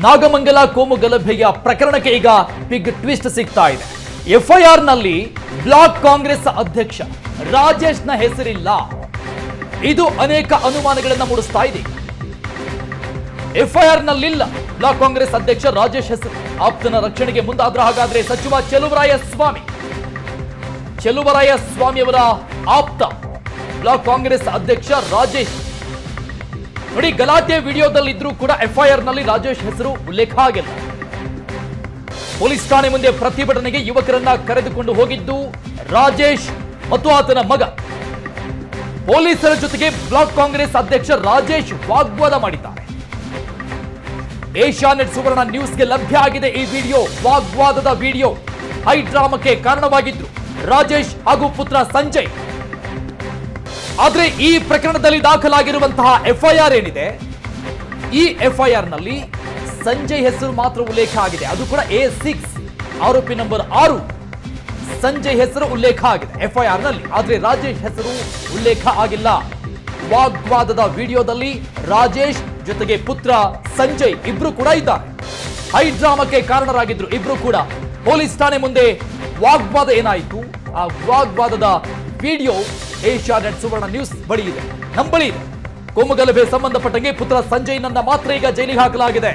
ನಾಗಮಂಗಲ ಕೋಮು ಗಲಭೆಯ ಪ್ರಕರಣಕ್ಕೆ ಈಗ ಬಿಗ್ ಟ್ವಿಸ್ಟ್ ಸಿಗ್ತಾ ಇದೆ ಎಫ್ಐಆರ್ ನಲ್ಲಿ ಬ್ಲಾಕ್ ಕಾಂಗ್ರೆಸ್ ಅಧ್ಯಕ್ಷ ರಾಜೇಶ್ನ ಹೆಸರಿಲ್ಲ ಇದು ಅನೇಕ ಅನುಮಾನಗಳನ್ನ ಮೂಡಿಸ್ತಾ ಇದೆ ಎಫ್ಐಆರ್ ನಲ್ಲಿಲ್ಲ ಬ್ಲಾಕ್ ಕಾಂಗ್ರೆಸ್ ಅಧ್ಯಕ್ಷ ರಾಜೇಶ್ ಹೆಸರು ಆಪ್ತನ ರಕ್ಷಣೆಗೆ ಮುಂದಾದ್ರ ಹಾಗಾದ್ರೆ ಸಚಿವ ಚೆಲುವರಾಯ ಸ್ವಾಮಿ ಚೆಲುವರಾಯ ಸ್ವಾಮಿಯವರ ಆಪ್ತ ಬ್ಲಾಕ್ ಕಾಂಗ್ರೆಸ್ ಅಧ್ಯಕ್ಷ ರಾಜೇಶ್ ನೋಡಿ ಗಲಾಟೆ ವಿಡಿಯೋದಲ್ಲಿದ್ರೂ ಕೂಡ ಎಫ್ಐಆರ್ ನಲ್ಲಿ ರಾಜೇಶ್ ಹೆಸರು ಉಲ್ಲೇಖ ಆಗಿಲ್ಲ ಪೊಲೀಸ್ ಠಾಣೆ ಮುಂದೆ ಪ್ರತಿಭಟನೆಗೆ ಯುವಕರನ್ನ ಕರೆದುಕೊಂಡು ಹೋಗಿದ್ದು ರಾಜೇಶ್ ಮತ್ತು ಆತನ ಮಗ ಪೊಲೀಸರ ಜೊತೆಗೆ ಬ್ಲಾಕ್ ಕಾಂಗ್ರೆಸ್ ಅಧ್ಯಕ್ಷ ರಾಜೇಶ್ ವಾಗ್ವಾದ ಮಾಡಿದ್ದಾರೆ ಏಷ್ಯಾನೆಟ್ ಸುವರ್ಣ ನ್ಯೂಸ್ಗೆ ಲಭ್ಯ ಆಗಿದೆ ಈ ವಿಡಿಯೋ ವಾಗ್ವಾದದ ವಿಡಿಯೋ ಹೈ ಡ್ರಾಮಕ್ಕೆ ಕಾರಣವಾಗಿದ್ರು ರಾಜೇಶ್ ಹಾಗೂ ಪುತ್ರ ಸಂಜಯ್ ಆದ್ರೆ ಈ ಪ್ರಕರಣದಲ್ಲಿ ದಾಖಲಾಗಿರುವಂತಹ ಎಫ್ಐಆರ್ ಏನಿದೆ ಈ ಎಫ್ಐಆರ್ ನಲ್ಲಿ ಸಂಜಯ್ ಹೆಸರು ಮಾತ್ರ ಉಲ್ಲೇಖ ಆಗಿದೆ ಅದು ಕೂಡ ಎ ಸಿಕ್ಸ್ ಆರೋಪಿ ನಂಬರ್ ಆರು ಸಂಜಯ್ ಹೆಸರು ಉಲ್ಲೇಖ ಆಗಿದೆ ಎಫ್ಐಆರ್ ನಲ್ಲಿ ಆದ್ರೆ ರಾಜೇಶ್ ಹೆಸರು ಉಲ್ಲೇಖ ಆಗಿಲ್ಲ ವಾಗ್ವಾದದ ವಿಡಿಯೋದಲ್ಲಿ ರಾಜೇಶ್ ಜೊತೆಗೆ ಪುತ್ರ ಸಂಜಯ್ ಇಬ್ರು ಕೂಡ ಇದ್ದಾರೆ ಹೈ ಡ್ರಾಮಕ್ಕೆ ಕಾರಣರಾಗಿದ್ರು ಇಬ್ರು ಕೂಡ ಪೊಲೀಸ್ ಠಾಣೆ ಮುಂದೆ ವಾಗ್ವಾದ ಏನಾಯಿತು ಆ ವಾಗ್ವಾದದ video Asianet Suvarna news ಬಳಿ ಇದೆ ನಮ್ಮ ಬಳಿ ಇದೆ ಕೋಮುಗಲಭೆ ಸಂಬಂಧಪಟ್ಟಂಗೆ ಪುತ್ರ ಸಂಜಯ್ನನ್ನ ಮಾತ್ರ ಈಗ ಜೈಲಿಗೆ ಹಾಕಲಾಗಿದೆ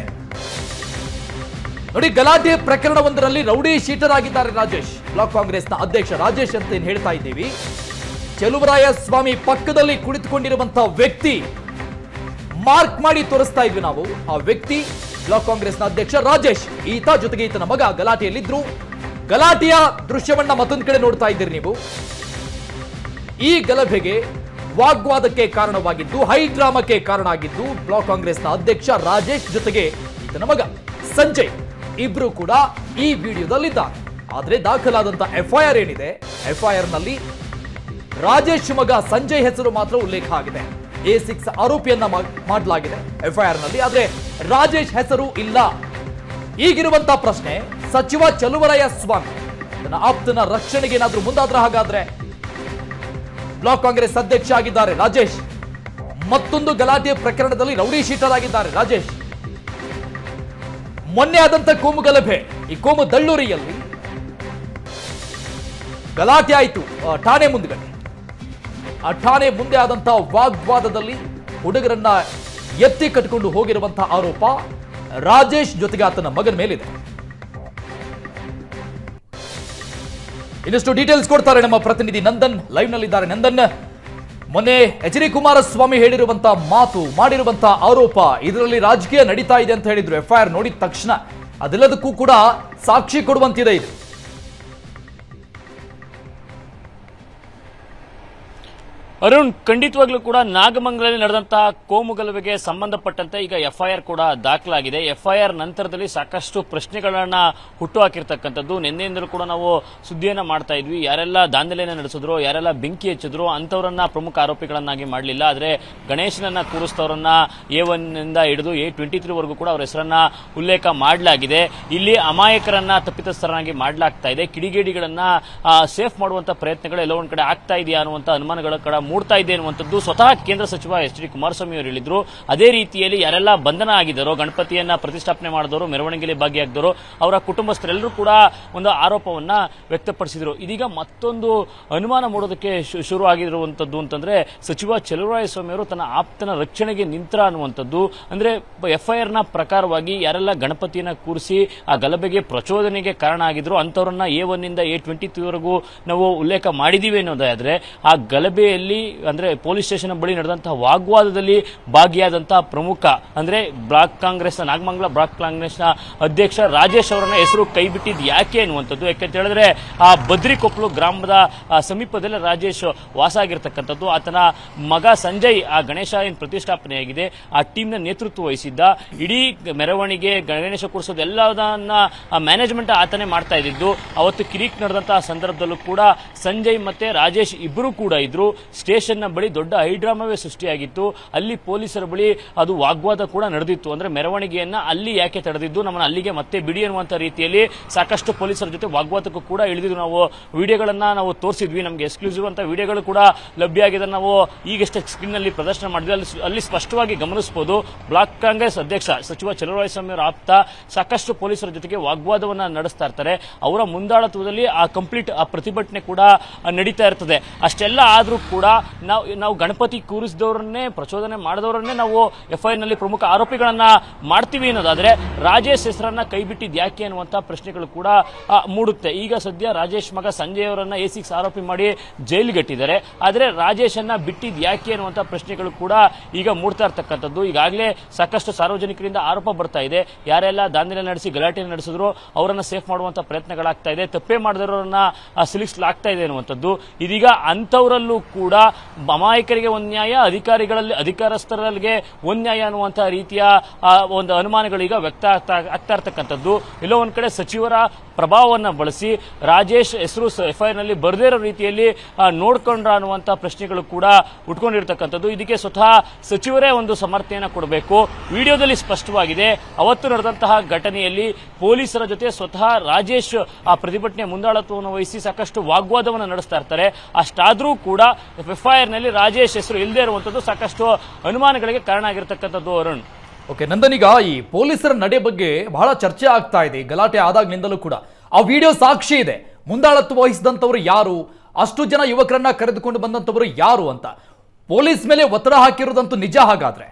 ನೋಡಿ ಗಲಾಟೆ ಪ್ರಕರಣವೊಂದರಲ್ಲಿ ರೌಡಿ ಶೀಟರ್ ಆಗಿದ್ದಾರೆ ರಾಜೇಶ್ ಬ್ಲಾಕ್ ಕಾಂಗ್ರೆಸ್ನ ಅಧ್ಯಕ್ಷ ರಾಜೇಶ್ ಅಂತ ಏನ್ ಹೇಳ್ತಾ ಇದ್ದೀವಿ ಚೆಲುವರಾಯ ಸ್ವಾಮಿ ಪಕ್ಕದಲ್ಲಿ ಕುಳಿತುಕೊಂಡಿರುವಂತಹ ವ್ಯಕ್ತಿ ಮಾರ್ಕ್ ಮಾಡಿ ತೋರಿಸ್ತಾ ಇದ್ವಿ ನಾವು ಆ ವ್ಯಕ್ತಿ ಬ್ಲಾಕ್ ಕಾಂಗ್ರೆಸ್ನ ಅಧ್ಯಕ್ಷ ರಾಜೇಶ್ ಈತ ಜೊತೆಗೆ ಈತನ ಮಗ ಗಲಾಟೆಯಲ್ಲಿದ್ರು ಗಲಾಟೆಯ ದೃಶ್ಯವನ್ನ ಮತ್ತೊಂದು ಕಡೆ ನೋಡ್ತಾ ಇದ್ದೀರಿ ನೀವು ಈ ಗಲಭೆಗೆ ವಾಗ್ವಾದಕ್ಕೆ ಕಾರಣವಾಗಿದ್ದು ಹೈ ಡ್ರಾಮಕ್ಕೆ ಕಾರಣ ಆಗಿದ್ದು ಬ್ಲಾಕ್ ಕಾಂಗ್ರೆಸ್ನ ಅಧ್ಯಕ್ಷ ರಾಜೇಶ್ ಜೊತೆಗೆ ಈತನ ಮಗ ಸಂಜಯ್ ಇಬ್ರು ಕೂಡ ಈ ವಿಡಿಯೋದಲ್ಲಿದ್ದಾರೆ ಆದ್ರೆ ದಾಖಲಾದಂತ ಎಫ್ಐಆರ್ ಏನಿದೆ ಎಫ್ಐಆರ್ ನಲ್ಲಿ ರಾಜೇಶ್ ಮಗ ಸಂಜಯ್ ಹೆಸರು ಮಾತ್ರ ಉಲ್ಲೇಖ ಆಗಿದೆ ಎ ಸಿಕ್ಸ್ ಆರೋಪಿಯನ್ನ ಮಾ- ಮಾಡಲಾಗಿದೆ ಎಫ್ಐಆರ್ ನಲ್ಲಿ ಆದ್ರೆ ರಾಜೇಶ್ ಹೆಸರು ಇಲ್ಲ ಈಗಿರುವಂತ ಪ್ರಶ್ನೆ ಸಚಿವ ಚಲುವರಾಯ ಸ್ವಾಮಿ ತನ್ನ ಆಪ್ತನ ರಕ್ಷಣೆಗೆ ಏನಾದ್ರೂ ಮುಂದಾದ್ರ ಹಾಗಾದ್ರೆ ಬ್ಲಾಕ್ ಕಾಂಗ್ರೆಸ್ ಅಧ್ಯಕ್ಷ ಆಗಿದ್ದಾರೆ ರಾಜೇಶ್ ಮತ್ತೊಂದು ಗಲಾಟೆ ಪ್ರಕರಣದಲ್ಲಿ ರೌಡಿ ಶೀಟರ್ ಆಗಿದ್ದಾರೆ ರಾಜೇಶ್ ಮೊನ್ನೆ ಆದಂತ ಕೋಮು ಗಲಭೆ ಈ ಕೋಮು ದಳ್ಳೂರಿಯಲ್ಲಿ ಗಲಾಟೆ ಆಯಿತು ಆ, ಠಾಣೆ ಮುಂದ್ಗಡೆ ಆ ಠಾಣೆ ಮುಂದೆ ಆದಂತಹ ವಾಗ್ವಾದದಲ್ಲಿ ಹುಡುಗರನ್ನ ಎತ್ತಿ ಕಟ್ಟಿಕೊಂಡು ಹೋಗಿರುವಂತಹ ಆರೋಪ ರಾಜೇಶ್ ಜೊತೆಗೆ ಆತನ ಮಗನ ಮೇಲಿದೆ ಇನ್ನಷ್ಟು ಡೀಟೇಲ್ಸ್ ಕೊಡ್ತಾರೆ ನಮ್ಮ ಪ್ರತಿನಿಧಿ ನಂದನ್ ಲೈವ್ ನಲ್ಲಿದ್ದಾರೆ ನಂದನ್ ಮೊನ್ನೆ ಎಚ್ ಡಿ ಕುಮಾರಸ್ವಾಮಿ ಹೇಳಿರುವಂತಹ ಮಾತು ಮಾಡಿರುವಂತಹ ಆರೋಪ ಇದರಲ್ಲಿ ರಾಜಕೀಯ ನಡೀತಾ ಇದೆ ಅಂತ ಹೇಳಿದ್ರು ಎಫ್ಐಆರ್ ನೋಡಿದ ತಕ್ಷಣ ಅದೆಲ್ಲದಕ್ಕೂ ಕೂಡ ಸಾಕ್ಷಿ ಕೊಡುವಂತಿದೆ ಇದು ಅರುಣ್ ಖಂಡಿತವಾಗ್ಲೂ ಕೂಡ ನಾಗಮಂಗಲದಲ್ಲಿ ನಡೆದಂತಹ ಕೋಮು ಗಲಭೆಗೆ ಸಂಬಂಧಪಟ್ಟಂತೆ ಈಗ ಎಫ್ಐಆರ್ ಕೂಡ ದಾಖಲಾಗಿದೆ ಎಫ್ಐಆರ್ ನಂತರದಲ್ಲಿ ಸಾಕಷ್ಟು ಪ್ರಶ್ನೆಗಳನ್ನ ಹುಟ್ಟು ಹಾಕಿರ್ತಕ್ಕಂಥದ್ದು ನಿನ್ನೆಯಿಂದಲೂ ಕೂಡ ನಾವು ಸುದ್ದಿಯನ್ನ ಮಾಡ್ತಾ ಇದ್ವಿ ಯಾರೆಲ್ಲ ದಾಂಧಲೆಯನ್ನ ನಡೆಸಿದ್ರು ಯಾರೆಲ್ಲ ಬೆಂಕಿ ಹಚ್ಚಿದ್ರು ಅಂತವರನ್ನ ಪ್ರಮುಖ ಆರೋಪಿಗಳನ್ನಾಗಿ ಮಾಡಲಿಲ್ಲ ಆದ್ರೆ ಗಣೇಶನನ್ನ ಕೂರಿಸಿದವರನ್ನ ಎ ಒನ್ ಇಂದ ಹಿಡಿದು ಎ ಟ್ವೆಂಟಿ ತ್ರೀ ವರೆಗೂ ಕೂಡ ಅವರ ಹೆಸರನ್ನ ಉಲ್ಲೇಖ ಮಾಡಲಾಗಿದೆ ಇಲ್ಲಿ ಅಮಾಯಕರನ್ನ ತಪ್ಪಿತಸ್ಥರನ್ನಾಗಿ ಮಾಡಲಾಗ್ತಾ ಇದೆ ಕಿಡಿಗೇಡಿಗಳನ್ನ ಸೇಫ್ ಮಾಡುವಂತ ಪ್ರಯತ್ನಗಳು ಎಲ್ಲೋ ಒಂದ್ ಕಡೆ ಆಗ್ತಾ ಇದೆಯಾ ಅನ್ನುವಂತ ಅನುಮಾನಗಳ ಕಡೆ ಮೂಡ್ತಾ ಇದೆ ಅನ್ನುವಂಥದ್ದು ಸ್ವತಃ ಕೇಂದ್ರ ಸಚಿವ ಎಚ್ ಡಿ ಕುಮಾರಸ್ವಾಮಿ ಅವರು ಹೇಳಿದ್ರು ಅದೇ ರೀತಿಯಲ್ಲಿ ಯಾರೆಲ್ಲ ಬಂಧನ ಆಗಿದ್ದಾರೋ ಗಣಪತಿಯನ್ನ ಪ್ರತಿಷ್ಠಾಪನೆ ಮಾಡಿದವರು ಮೆರವಣಿಗೆಯಲ್ಲಿ ಭಾಗಿಯಾಗಿದ್ದವರು ಅವರ ಕುಟುಂಬಸ್ಥರೆಲ್ಲರೂ ಕೂಡ ಒಂದು ಆರೋಪವನ್ನ ವ್ಯಕ್ತಪಡಿಸಿದ್ರು ಇದೀಗ ಮತ್ತೊಂದು ಅನುಮಾನ ಮೂಡೋದಕ್ಕೆ ಶು- ಶುರು ಆಗಿರುವಂತದ್ದು ಅಂತಂದ್ರೆ ಸಚಿವ ಚಲುವರಾಯಸ್ವಾಮಿ ಅವರು ತನ್ನ ಆಪ್ತನ ರಕ್ಷಣೆಗೆ ನಿಂತರ ಅನ್ನುವಂಥದ್ದು ಅಂದ್ರೆ ಎಫ್ಐಆರ್ ನ ಪ್ರಕಾರವಾಗಿ ಯಾರೆಲ್ಲ ಗಣಪತಿಯನ್ನ ಕೂರಿಸಿ ಆ ಗಲಭೆಗೆ ಪ್ರಚೋದನೆಗೆ ಕಾರಣ ಆಗಿದ್ರು ಅಂತವರನ್ನ ಎ ಒನ್ ಇಂದ ಎ ಟ್ವೆಂಟಿ ವರೆಗೂ ನಾವು ಉಲ್ಲೇಖ ಮಾಡಿದೀವಿ ಅನ್ನೋದಾದ್ರೆ ಆ ಗಲಭೆಯಲ್ಲಿ ಅಂದ್ರೆ ಪೊಲೀಸ್ ಸ್ಟೇಷನ್ ಬಳಿ ನಡೆದಂತಹ ವಾಗ್ವಾದದಲ್ಲಿ ಭಾಗಿಯಾದಂತಹ ಪ್ರಮುಖ ಅಂದ್ರೆ ಬ್ಲಾಕ್ ಕಾಂಗ್ರೆಸ್ನ ನಾಗಮಂಗಲ ಬ್ಲಾಕ್ ಕಾಂಗ್ರೆಸ್ನ ಅಧ್ಯಕ್ಷ ರಾಜೇಶ್ ಅವರನ್ನ ಹೆಸರು ಕೈಬಿಟ್ಟಿದ್ ಯಾಕೆ ಅನ್ನುವಂಥದ್ದು ಯಾಕಂತ ಹೇಳಿದ್ರೆ ಆ ಬದ್ರಿಕೊಪ್ಪಲು ಗ್ರಾಮದ ಆ, ಸಮೀಪದಲ್ಲಿ ರಾಜೇಶ್ ವಾಸ ಆಗಿರ್ತಕ್ಕಂಥದ್ದು ಆತನ ಮಗ ಸಂಜಯ್ ಆ ಗಣೇಶ ಏನ್ ಪ್ರತಿಷ್ಠಾಪನೆಯಾಗಿದೆ ಆ ಟೀಮ್ನ ನೇತೃತ್ವ ವಹಿಸಿದ್ದ ಇಡೀ ಮೆರವಣಿಗೆ ಗಣೇಶ ಕೂರಿಸೋದು ಎಲ್ಲದನ್ನ ಮ್ಯಾನೇಜ್ಮೆಂಟ್ ಆತನೇ ಮಾಡ್ತಾ ಇದ್ದಿದ್ದು ಅವತ್ತು ಕಿರಿಕ್ ನಡೆದಂತಹ ಸಂದರ್ಭದಲ್ಲೂ ಕೂಡ ಸಂಜಯ್ ಮತ್ತೆ ರಾಜೇಶ್ ಇಬ್ಬರು ಕೂಡ ಇದ್ರು ಸ್ಟೇಷನ್ನ ಬಳಿ ದೊಡ್ಡ ಹೈಡ್ರಾಮವೇ ಸೃಷ್ಟಿಯಾಗಿತ್ತು ಅಲ್ಲಿ ಪೊಲೀಸರ ಬಳಿ ಅದು ವಾಗ್ವಾದ ಕೂಡ ನಡೆದಿತ್ತು ಅಂದ್ರೆ ಮೆರವಣಿಗೆಯನ್ನ ಅಲ್ಲಿ ಯಾಕೆ ತಡೆದಿದ್ದು ನಮ್ಮನ್ನ ಅಲ್ಲಿಗೆ ಮತ್ತೆ ಬಿಡಿ ಅನ್ನುವಂತ ರೀತಿಯಲ್ಲಿ ಸಾಕಷ್ಟು ಪೊಲೀಸರ ಜೊತೆ ವಾಗ್ವಾದಕ್ಕೂ ಕೂಡ ಇಳಿದಿದ್ದು ನಾವು ವಿಡಿಯೋಗಳನ್ನ ನಾವು ತೋರಿಸಿದ್ವಿ ನಮಗೆ ಎಕ್ಸ್ಕ್ಲೂಸಿವ್ ಅಂತ ವಿಡಿಯೋಗಳು ಕೂಡ ಲಭ್ಯ ಆಗಿದೆ ನಾವು ಈಗಷ್ಟೇ ಸ್ಕ್ರೀನ್ ನಲ್ಲಿ ಪ್ರದರ್ಶನ ಮಾಡಿದ್ವಿ ಅಲ್ಲಿ ಅಲ್ಲಿ ಸ್ಪಷ್ಟವಾಗಿ ಗಮನಿಸಬಹುದು ಬ್ಲಾಕ್ ಕಾಂಗ್ರೆಸ್ ಅಧ್ಯಕ್ಷ ಸಚಿವ ಚಲುವರಾಯಸ್ವಾಮಿ ಅವರ ಆಪ್ತ ಸಾಕಷ್ಟು ಪೊಲೀಸರ ಜೊತೆಗೆ ವಾಗ್ವಾದವನ್ನ ನಡೆಸ್ತಾ ಇರ್ತಾರೆ ಅವರ ಮುಂದಾಳತ್ವದಲ್ಲಿ ಆ ಕಂಪ್ಲೀಟ್ ಆ ಪ್ರತಿಭಟನೆ ಕೂಡ ಆ, ನಡೀತಾ ಇರ್ತದೆ ಅಷ್ಟೆಲ್ಲ ಆದ್ರೂ ಕೂಡ ನಾವು ನಾವು ಗಣಪತಿ ಕೂರಿಸಿದವರನ್ನೇ ಪ್ರಚೋದನೆ ಮಾಡಿದವರನ್ನೇ ನಾವು ಎಫ್ಐ ನಲ್ಲಿ ಪ್ರಮುಖ ಆರೋಪಿಗಳನ್ನ ಮಾಡ್ತೀವಿ ಅನ್ನೋದಾದ್ರೆ ರಾಜೇಶ್ ಹೆಸರನ್ನ ಕೈಬಿಟ್ಟಿದ್ ಯಾಕೆ ಅನ್ನುವಂತ ಪ್ರಶ್ನೆಗಳು ಕೂಡ ಆ, ಮೂಡುತ್ತೆ ಈಗ ಸದ್ಯ ರಾಜೇಶ್ ಮಗ ಸಂಜಯ್ ಅವರನ್ನ ಎ ಸಿಕ್ಸ್ ಆರೋಪಿ ಮಾಡಿ ಜೈಲಿಗಟ್ಟಿದ್ದಾರೆ ಆದ್ರೆ ರಾಜೇಶ್ ಅನ್ನ ಬಿಟ್ಟಿದ್ ಯಾಕೆ ಅನ್ನುವಂತ ಪ್ರಶ್ನೆಗಳು ಕೂಡ ಈಗ ಮೂಡ್ತಾ ಇರ್ತಕ್ಕಂಥದ್ದು ಈಗಾಗಲೇ ಸಾಕಷ್ಟು ಸಾರ್ವಜನಿಕರಿಂದ ಆರೋಪ ಬರ್ತಾ ಇದೆ ಯಾರೆಲ್ಲ ದಾಂಧಲೆ ನಡೆಸಿ ಗಲಾಟೆ ನಡೆಸಿದ್ರು ಅವರನ್ನ ಸೇಫ್ ಮಾಡುವಂತ ಪ್ರಯತ್ನಗಳಾಗ್ತಾ ಇದೆ ತಪ್ಪೇ ಮಾಡಿದವರನ್ನ ಸಿಲುಕಿಸಲಾಗ್ತಾ ಇದೆ ಅನ್ನುವಂಥದ್ದು ಇದೀಗ ಅಂಥವರಲ್ಲೂ ಕೂಡ ಅಮಾಯಕರಿಗೆ ಒಂದ್ ನ್ಯಾಯ ಅಧಿಕಾರಿಗಳಲ್ಲಿ ಅಧಿಕಾರಸ್ಥರಿಗೆ ಒಂದ್ ನ್ಯಾಯ ಅನ್ನುವಂತಹ ರೀತಿಯ ಆ, ಒಂದು ಅನುಮಾನಗಳು ಈಗ ವ್ಯಕ್ತ ಆಗ್ತಾ ಆಗ್ತಾ ಇರ್ತಕ್ಕಂಥದ್ದು ಎಲ್ಲೋ ಒಂದ್ ಕಡೆ ಸಚಿವರ ಪ್ರಭಾವವನ್ನು ಬಳಸಿ ರಾಜೇಶ್ ಹೆಸರು ಎಫ್ಐಆರ್ ನಲ್ಲಿ ಬರದೇ ಇರೋ ರೀತಿಯಲ್ಲಿ ಆ, ನೋಡ್ಕೊಂಡ್ರ ಅನ್ನುವಂಥ ಪ್ರಶ್ನೆಗಳು ಕೂಡ ಉಟ್ಕೊಂಡಿರ್ತಕ್ಕಂಥದ್ದು ಇದಕ್ಕೆ ಸ್ವತಃ ಸಚಿವರೇ ಒಂದು ಸಮರ್ಥನೆಯನ್ನು ಕೊಡಬೇಕು ವಿಡಿಯೋದಲ್ಲಿ ಸ್ಪಷ್ಟವಾಗಿದೆ ಅವತ್ತು ನಡೆದಂತಹ ಘಟನೆಯಲ್ಲಿ ಪೊಲೀಸರ ಜೊತೆ ಸ್ವತಃ ರಾಜೇಶ್ ಆ ಪ್ರತಿಭಟನೆ ಮುಂದಾಳತ್ವವನ್ನು ವಹಿಸಿ ಸಾಕಷ್ಟು ವಾಗ್ವಾದವನ್ನು ನಡೆಸ್ತಾ ಇರ್ತಾರೆ ಅಷ್ಟಾದರೂ ಕೂಡ ಎಫ್ಐಆರ್ ನಲ್ಲಿ ರಾಜೇಶ್ ಹೆಸರು ಇಲ್ಲದೆ ಇರುವಂತದ್ದು ಸಾಕಷ್ಟು ಅನುಮಾನಗಳಿಗೆ ಕಾರಣ ಆಗಿರ್ತಕ್ಕಂಥದ್ದು ಅರುಣ್ ಓಕೆ ನಂದನೀಗ ಈ ಪೊಲೀಸರ ನಡೆ ಬಗ್ಗೆ ಬಹಳ ಚರ್ಚೆ ಆಗ್ತಾ ಇದೆ ಈ ಗಲಾಟೆ ಆದಾಗ್ನಿಂದಲೂ ಕೂಡ ಆ ವಿಡಿಯೋ ಸಾಕ್ಷಿ ಇದೆ ಮುಂದಾಳತ್ವ ವಹಿಸಿದಂಥವ್ರು ಯಾರು ಅಷ್ಟು ಜನ ಯುವಕರನ್ನ ಕರೆದುಕೊಂಡು ಬಂದಂಥವ್ರು ಯಾರು ಅಂತ ಪೊಲೀಸ್ ಮೇಲೆ ಒತ್ತಡ ಹಾಕಿರೋದಂತೂ ನಿಜ ಹಾಗಾದ್ರೆ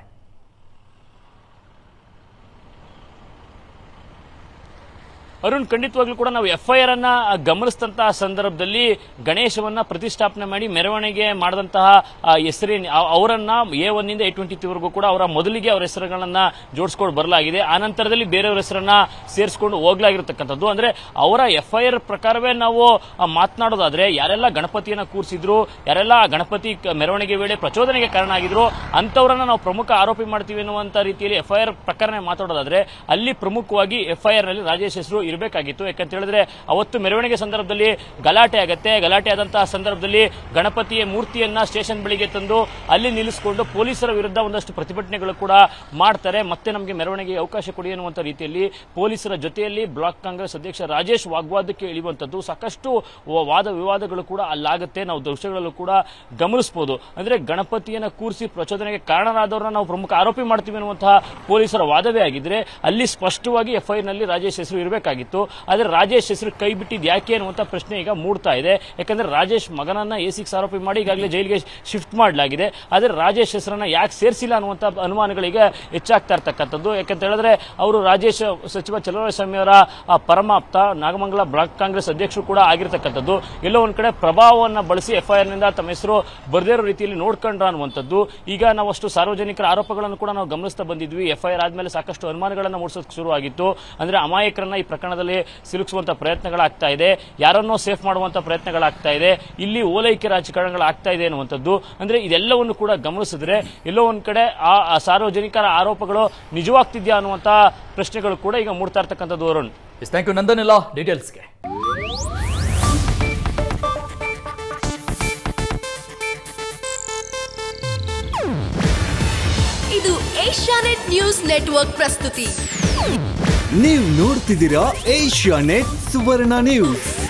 ಅರುಣ್ ಖಂಡಿತವಾಗ್ಲೂ ಕೂಡ ನಾವು ಎಫ್ಐಆರ್ ಅನ್ನ ಗಮನಿಸಿದಂತಹ ಸಂದರ್ಭದಲ್ಲಿ ಗಣೇಶವನ್ನ ಪ್ರತಿಷ್ಠಾಪನೆ ಮಾಡಿ ಮೆರವಣಿಗೆ ಮಾಡಿದಂತಹ ಆ ಹೆಸರಿನ ಅ- ಅವರನ್ನ ಎ ಒನ್ ಇಂದ ಎ ಟ್ವೆಂಟಿ ವರೆಗೂ ಕೂಡ ಅವರ ಮೊದಲಿಗೆ ಅವರ ಹೆಸರುಗಳನ್ನ ಜೋಡಿಸ್ಕೊಂಡು ಬರಲಾಗಿದೆ ಆ ನಂತರದಲ್ಲಿ ಬೇರೆಯವರ ಹೆಸರನ್ನ ಸೇರಿಸ್ಕೊಂಡು ಹೋಗ್ಲಾಗಿರ್ತಕ್ಕಂಥದ್ದು ಅಂದ್ರೆ ಅವರ ಎಫ್ಐಆರ್ ಪ್ರಕಾರವೇ ನಾವು ಆ, ಮಾತನಾಡೋದಾದ್ರೆ ಯಾರೆಲ್ಲ ಗಣಪತಿಯನ್ನ ಕೂರಿಸಿದ್ರು ಯಾರೆಲ್ಲ ಆ ಗಣಪತಿ ಕ- ಮೆರವಣಿಗೆ ವೇಳೆ ಪ್ರಚೋದನೆಗೆ ಕಾರಣ ಆಗಿದ್ರು ಅಂತವರನ್ನ ನಾವು ಪ್ರಮುಖ ಆರೋಪಿ ಮಾಡ್ತೀವಿ ಅನ್ನುವಂತ ರೀತಿಯಲ್ಲಿ ಎಫ್ಐಆರ್ ಪ್ರಕರಣ ಮಾತಾಡೋದಾದ್ರೆ ಅಲ್ಲಿ ಪ್ರಮುಖವಾಗಿ ಎಫ್ಐಆರ್ ನಲ್ಲಿ ರಾಜೇಶ್ ಹೆಸರು ಇರಬೇಕಾಗಿತ್ತು ಯಾಕಂತ ಹೇಳಿದ್ರೆ ಅವತ್ತು ಮೆರವಣಿಗೆ ಸಂದರ್ಭದಲ್ಲಿ ಗಲಾಟೆ ಆಗತ್ತೆ ಗಲಾಟೆ ಆದಂತಹ ಸಂದರ್ಭದಲ್ಲಿ ಗಣಪತಿಯ ಮೂರ್ತಿಯನ್ನ ಸ್ಟೇಷನ್ ಬಳಿಗೆ ತಂದು ಅಲ್ಲಿ ನಿಲ್ಲಿಸಿಕೊಂಡು ಪೊಲೀಸರ ವಿರುದ್ಧ ಒಂದಷ್ಟು ಪ್ರತಿಭಟನೆಗಳು ಕೂಡ ಮಾಡ್ತಾರೆ ಮತ್ತೆ ನಮಗೆ ಮೆರವಣಿಗೆಗೆ ಅವಕಾಶ ಕೊಡಿ ಅನ್ನುವಂತ ರೀತಿಯಲ್ಲಿ ಪೊಲೀಸರ ಜೊತೆಯಲ್ಲಿ ಬ್ಲಾಕ್ ಕಾಂಗ್ರೆಸ್ ಅಧ್ಯಕ್ಷ ರಾಜೇಶ್ ವಾಗ್ವಾದಕ್ಕೆ ಇಳಿಯುವಂತದ್ದು ಸಾಕಷ್ಟು ವ- ವಾದ ವಿವಾದಗಳು ಕೂಡ ಅಲ್ಲಾಗುತ್ತೆ ನಾವು ದೃಶ್ಯಗಳಲ್ಲೂ ಕೂಡ ಗಮನಿಸಬಹುದು ಅಂದ್ರೆ ಗಣಪತಿಯನ್ನ ಕೂರಿಸಿ ಪ್ರಚೋದನೆಗೆ ಕಾರಣರಾದವರನ್ನ ನಾವು ಪ್ರಮುಖ ಆರೋಪಿ ಮಾಡ್ತೀವಿ ಅನ್ನುವಂತಹ ಪೊಲೀಸರ ವಾದವೇ ಆಗಿದ್ರೆ ಅಲ್ಲಿ ಸ್ಪಷ್ಟವಾಗಿ ಎಫ್ಐಆರ್ ನಲ್ಲಿ ರಾಜೇಶ್ ಹೆಸರು ಇರಬೇಕಾಗಿತ್ತು ಆದ್ರೆ ರಾಜೇಶ್ ಹೆಸರು ಕೈ ಬಿಟ್ಟಿದ್ ಯಾಕೆ ಅನ್ನುವಂತ ಪ್ರಶ್ನೆ ಈಗ ಮೂಡ್ತಾ ಇದೆ ಯಾಕಂದ್ರೆ ರಾಜೇಶ್ ಮಗನನ್ನ ಎ ಸಿಕ್ಸ್ ಆರೋಪಿ ಮಾಡಿ ಈಗಾಗಲೇ ಜೈಲಿಗೆ ಶಿಫ್ಟ್ ಮಾಡಲಾಗಿದೆ ಆದ್ರೆ ರಾಜೇಶ್ ಹೆಸರನ್ನ ಯಾಕೆ ಸೇರಿಸಿಲ್ಲ ಅನ್ನುವಂತ ಅನುಮಾನಗಳಿಗೆ ಹೆಚ್ಚಾಗ್ತಾ ಇರ್ತಕ್ಕಂಥದ್ದು ಯಾಕಂತ ಹೇಳಿದ್ರೆ ಅವರು ರಾಜೇಶ್ ಸಚಿವ ಚಲುವರಾಯಸ್ವಾಮಿ ಅವರ ಆ, ಪರಮಾಪ್ತ ನಾಗಮಂಗಲ ಬ್ಲಾಕ್ ಕಾಂಗ್ರೆಸ್ ಅಧ್ಯಕ್ಷರು ಕೂಡ ಆಗಿರ್ತಕ್ಕಂಥದ್ದು ಎಲ್ಲೋ ಒಂದ್ ಕಡೆ ಪ್ರಭಾವವನ್ನ ಬಳಸಿ ಎಫ್ಐಆರ್ ನಿಂದ ತಮ್ಮ ಹೆಸರು ಬರದೇ ಇರೋ ರೀತಿಯಲ್ಲಿ ನೋಡ್ಕೊಂಡ್ರ ಅನ್ನುವಂಥದ್ದು ಈಗ ನಾವು ಅಷ್ಟು ಸಾರ್ವಜನಿಕರ ಆರೋಪಗಳನ್ನು ಕೂಡ ನಾವು ಗಮನಿಸ್ತಾ ಬಂದಿದ್ವಿ ಎಫ್ಐಆರ್ ಆದ್ಮೇಲೆ ಸಾಕಷ್ಟು ಅನುಮಾನಗಳನ್ನ ಮೂಡಿಸೋಕೆ ಶುರುವಾಗಿತ್ತು ಅಂದ್ರೆ ಅಮಾಯಕರನ್ನ ಈ ಪ್ರಕರಣದಲ್ಲಿ ಸಿಲುಕಿಸುವಂತ ಪ್ರಯತ್ನಗಳಾಗ್ತಾ ಇದೆ ಯಾರನ್ನೋ ಸೇಫ್ ಮಾಡುವಂತ ಪ್ರಯತ್ನಗಳಾಗ್ತಾ ಇದೆ ಇಲ್ಲಿ ಓಲೈಕೆ ರಾಜಕಾರಣಗಳಾಗ್ತಾ ಇದೆ ಅನ್ನುವಂಥದ್ದು ಅಂದ್ರೆ ಇದೆಲ್ಲವನ್ನು ಕೂಡ ಗಮನಿಸಿದ್ರೆ ಎಲ್ಲೋ ಒಂದ್ ಕಡೆ ಆ ಆ ಸಾರ್ವಜನಿಕರ ಆರೋಪಗಳು ನಿಜವಾಗ್ತಿದ್ಯಾ ಅನ್ನುವಂತ ಪ್ರಶ್ನೆಗಳು ಕೂಡ ಈಗ ಮೂಡ್ತಾ ಇರ್ತಕ್ಕಂಥದ್ದು Arun S thank you Nandan ಎಲ್ಲ ಡೀಟೇಲ್ಸ್ಗೆ ಇದು ಏಷ್ಯಾನೆಟ್ ನ್ಯೂಸ್ ನೆಟ್ವರ್ಕ್ ಪ್ರಸ್ತುತಿ ನೀವು ನೋಡ್ತಿದ್ದೀರಾ ಏಷ್ಯಾ ನೆಟ್ ಸುವರ್ಣ ನ್ಯೂಸ್